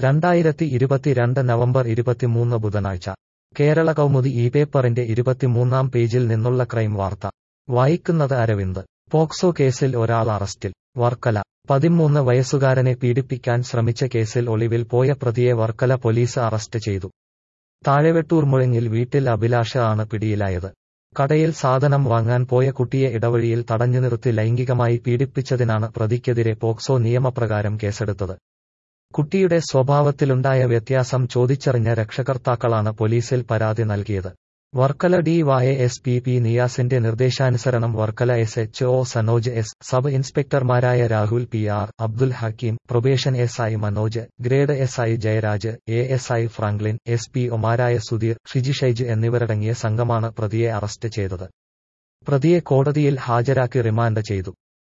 രണ്ടായിരത്തി ഇരുപത്തിരണ്ട് നവംബർ ഇരുപത്തിമൂന്ന് ബുധനാഴ്ച കേരള കൗമുദി ഈ പേപ്പറിന്റെ ഇരുപത്തിമൂന്നാം പേജിൽ നിന്നുള്ള ക്രൈം വാർത്ത വായിക്കുന്നത് അരവിന്ദ് പോക്സോ കേസിൽ ഒരാൾ അറസ്റ്റിൽ വർക്കല പതിമൂന്ന് വയസ്സുകാരനെ പീഡിപ്പിക്കാൻ ശ്രമിച്ച കേസിൽ ഒളിവിൽ പോയ പ്രതിയെ വർക്കല പോലീസ് അറസ്റ്റ് ചെയ്തു താഴെവെട്ടൂർ മുഴങ്ങിൽ വീട്ടിൽ അഭിലാഷ ആണ് പിടിയിലായത് കടയിൽ സാധനം വാങ്ങാൻ പോയ കുട്ടിയെ ഇടവഴിയിൽ തടഞ്ഞു നിർത്തി ലൈംഗികമായി പീഡിപ്പിച്ചതിനാണ് പ്രതിക്കെതിരെ പോക്സോ നിയമപ്രകാരം കേസെടുത്തത് കുട്ടിയുടെ സ്വഭാവത്തിലുണ്ടായ വ്യത്യാസം ചോദിച്ചറിഞ്ഞ രക്ഷകർത്താക്കളാണ് പോലീസിൽ പരാതി നൽകിയത് Varkala D Y S P P നിയാസിന്റെ നിർദ്ദേശാനുസരണം Varkala S H O Sanoj S sub ഇൻസ്പെക്ടർമാരായ Rahul P R Abdul Hakeem probation S I Manoj grade S I Jayaraj A S I Franklin S P ഒമാരായ സുധീർ ഷിജിഷൈജ് എന്നിവരടങ്ങിയ സംഘമാണ് പ്രതിയെ അറസ്റ്റ് ചെയ്തത് പ്രതിയെ കോടതിയിൽ ഹാജരാക്കി റിമാൻഡ് ചെയ്തു